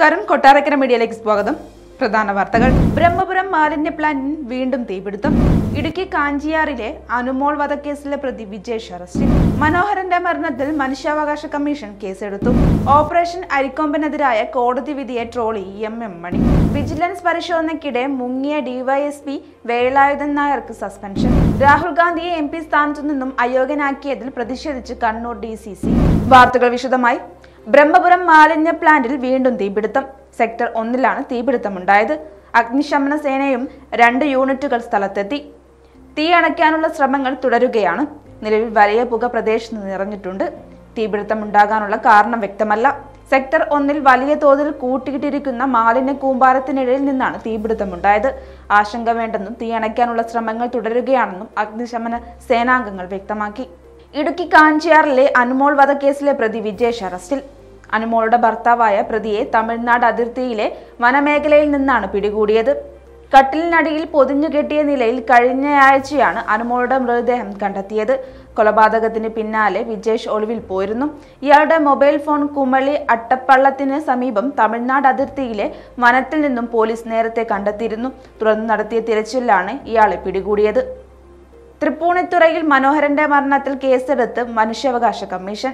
നമസ്കാരം കൊട്ടാരക്കര മീഡിയയിലേക്ക് സ്വാഗതം പ്രധാന വാർത്തകൾ ബ്രഹ്മപുരം മാലിന്യ പ്ലാന്റിൽ വീണ്ടും തീപിടുത്തം ഇടുക്കി കാഞ്ചിയാറിലെ അനുമോൾ വധക്കേസിലെ പ്രതി വിജേഷ് അറസ്റ്റിൽ മനോഹരന്റെ മരണത്തിൽ മനുഷ്യാവകാശ കമ്മീഷൻ കേസെടുത്തു ഓപ്പറേഷൻ അരിക്കൊമ്പനെതിരായ കോടതി വിധിയെ ട്രോളി എം എം മണി വിജിലൻസ് പരിശോധനയ്ക്കിടെ മുങ്ങിയ ഡിവൈഎസ്പി വേലായുധൻ നായർക്ക് സസ്പെൻഷൻ രാഹുൽ ഗാന്ധിയെ എം പി സ്ഥാനത്തു നിന്നും അയോഗ്യനാക്കിയതിൽ പ്രതിഷേധിച്ച് കണ്ണൂർ ഡി സി സി വാർത്തകൾ വിശദമായി ബ്രഹ്മപുരം മാലിന്യ പ്ലാന്റിൽ വീണ്ടും തീപിടുത്തം സെക്ടർ ഒന്നിലാണ് തീപിടുത്തമുണ്ടായത് അഗ്നിശമന സേനയും രണ്ട് യൂണിറ്റുകൾ സ്ഥലത്തെത്തി തീ അണയ്ക്കാനുള്ള ശ്രമങ്ങൾ തുടരുകയാണ് നിലവിൽ വലിയ പുക പ്രദേശത്ത് നിറഞ്ഞിട്ടുണ്ട് തീപിടുത്തമുണ്ടാകാനുള്ള കാരണം വ്യക്തമല്ല സെക്ടർ ഒന്നിൽ വലിയ തോതിൽ കൂട്ടിയിട്ടിരിക്കുന്ന മാലിന്യ കൂമ്പാരത്തിനിടയിൽ നിന്നാണ് തീപിടുത്തമുണ്ടായത് ആശങ്ക വേണ്ടെന്നും തീ അണയ്ക്കാനുള്ള ശ്രമങ്ങൾ തുടരുകയാണെന്നും അഗ്നിശമന സേനാംഗങ്ങൾ വ്യക്തമാക്കി ഇടുക്കി കാഞ്ചിയാറിലെ അനുമോൾ വധക്കേസിലെ പ്രതി വിജേഷ് അറസ്റ്റിൽ അനുമോളുടെ ഭർത്താവായ പ്രതിയെ തമിഴ്നാട് അതിർത്തിയിലെ വനമേഖലയിൽ നിന്നാണ് പിടികൂടിയത് കട്ടിലിനടിയിൽ പൊതിഞ്ഞു കെട്ടിയ നിലയിൽ കഴിഞ്ഞയാഴ്ചയാണ് അനുമോളുടെ മൃതദേഹം കണ്ടെത്തിയത് കൊലപാതകത്തിന് പിന്നാലെ വിജേഷ് ഒളിവിൽ പോയിരുന്നു ഇയാളുടെ മൊബൈൽ ഫോൺ കുമളി അട്ടപ്പള്ളത്തിന് സമീപം തമിഴ്നാട് അതിർത്തിയിലെ വനത്തിൽ നിന്നും പോലീസ് നേരത്തെ കണ്ടെത്തിയിരുന്നു തുടർന്ന് നടത്തിയ തിരച്ചിലാണ് ഇയാളെ പിടികൂടിയത് തൃപ്പൂണിത്തുറയിൽ മനോഹരന്റെ മരണത്തിൽ കേസെടുത്ത് മനുഷ്യാവകാശ കമ്മീഷൻ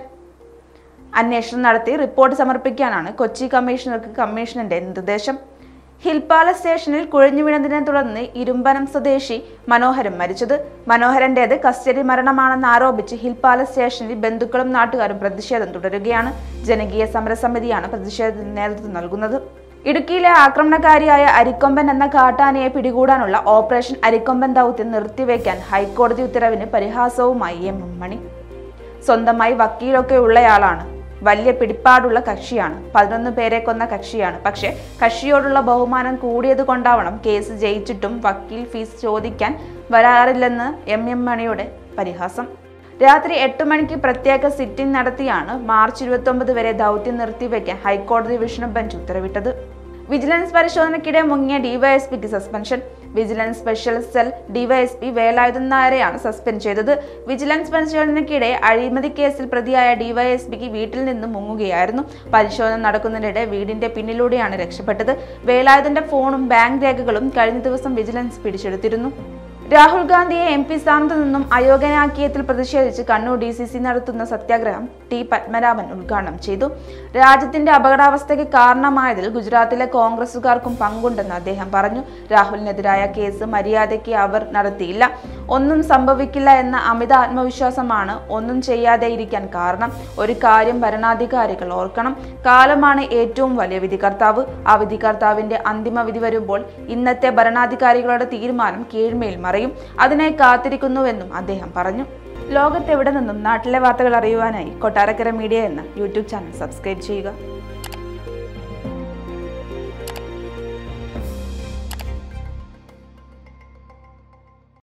അന്വേഷണം നടത്തി റിപ്പോർട്ട് സമർപ്പിക്കാനാണ് കൊച്ചി കമ്മീഷണർക്ക് കമ്മീഷണന്റെ നിർദ്ദേശം ഹിൽ പാലസ് സ്റ്റേഷനിൽ കുഴഞ്ഞു വീണതിനെ തുടർന്ന് ഇരുമ്പനം സ്വദേശി മനോഹരൻ മരിച്ചത് മനോഹരന്റേത് കസ്റ്റഡി മരണമാണെന്ന് ആരോപിച്ച് ഹിൽ പാലസ് സ്റ്റേഷനിൽ ബന്ധുക്കളും നാട്ടുകാരും പ്രതിഷേധം തുടരുകയാണ് ജനകീയ സമരസമിതിയാണ് പ്രതിഷേധത്തിന് നേതൃത്വം നൽകുന്നത് ഇടുക്കിയിലെ ആക്രമണകാരിയായ അരിക്കൊമ്പൻ എന്ന കാട്ടാനയെ പിടികൂടാനുള്ള ഓപ്പറേഷൻ അരിക്കൊമ്പൻ ദൗത്യം നിർത്തിവെക്കാൻ ഹൈക്കോടതി ഉത്തരവിന് പരിഹാസവുമായി എം എം മണി സ്വന്തമായി വക്കീലൊക്കെ ഉള്ളയാളാണ് വലിയ പിടിപ്പാടുള്ള കക്ഷിയാണ് പതിനൊന്ന് പേരെ കൊന്ന കക്ഷിയാണ് പക്ഷേ കക്ഷിയോടുള്ള ബഹുമാനം കൂടിയത് കൊണ്ടാവണം കേസ് ജയിച്ചിട്ടും വക്കീൽ ഫീസ് ചോദിക്കാൻ വരാറില്ലെന്ന് എം എം മണിയുടെ പരിഹാസം രാത്രി എട്ട് മണിക്ക് പ്രത്യേക സിറ്റിംഗ് നടത്തിയാണ് മാർച്ച് ഇരുപത്തി വരെ ദൗത്യം നിർത്തിവെക്കാൻ ഹൈക്കോടതി ഡിവിഷൻ ബെഞ്ച് ഉത്തരവിട്ടത് വിജിലൻസ് പരിശോധനയ്ക്കിടെ മുങ്ങിയ ഡിവൈഎസ്പിക്ക് suspension vigilance special cell DYSP Velayudhan നായരെയാണ് സസ്പെൻഡ് ചെയ്തത് വിജിലൻസ് പരിശോധനയ്ക്കിടെ അഴിമതി കേസിൽ പ്രതിയായ ഡിവൈഎസ്പിക്ക് വീട്ടിൽ നിന്ന് മുങ്ങുകയായിരുന്നു പരിശോധന നടക്കുന്നതിനിടെ വീടിന്റെ പിന്നിലൂടെയാണ് രക്ഷപ്പെട്ടത് വേലായുധന്റെ ഫോണും ബാങ്ക് രേഖകളും കഴിഞ്ഞ ദിവസം വിജിലൻസ് പിടിച്ചെടുത്തിരുന്നു രാഹുൽ ഗാന്ധിയെ എം പി സ്ഥാനത്ത് നിന്നും അയോഗ്യനാക്കിയതിൽ പ്രതിഷേധിച്ച് കണ്ണൂർ ഡി സി സി നടത്തുന്ന സത്യാഗ്രഹം ടി പത്മനാഭൻ ഉദ്ഘാടനം ചെയ്തു രാജ്യത്തിന്റെ അപകടാവസ്ഥയ്ക്ക് കാരണമായതിൽ ഗുജറാത്തിലെ കോൺഗ്രസുകാർക്കും പങ്കുണ്ടെന്ന് അദ്ദേഹം പറഞ്ഞു രാഹുലിനെതിരായ കേസ് മര്യാദയ്ക്ക് അവർ നടത്തിയില്ല ഒന്നും സംഭവിക്കില്ല എന്ന അമിത ആത്മവിശ്വാസമാണ് ഒന്നും ചെയ്യാതെ ഇരിക്കാൻ കാരണം ഒരു കാര്യം ഭരണാധികാരികൾ ഓർക്കണം കാലമാണ് ഏറ്റവും വലിയ വിധികർത്താവ് ആ വിധികർത്താവിന്റെ അന്തിമ വിധി വരുമ്പോൾ ഇന്നത്തെ ഭരണാധികാരികളുടെ തീരുമാനം കീഴ്മേൽ മറയും അതിനായി കാത്തിരിക്കുന്നുവെന്നും അദ്ദേഹം പറഞ്ഞു ലോകത്തെവിടെ നിന്നും നാട്ടിലെ വാർത്തകൾ അറിയുവാനായി കൊട്ടാരക്കര മീഡിയ എന്ന യൂട്യൂബ് ചാനൽ സബ്സ്ക്രൈബ് ചെയ്യുക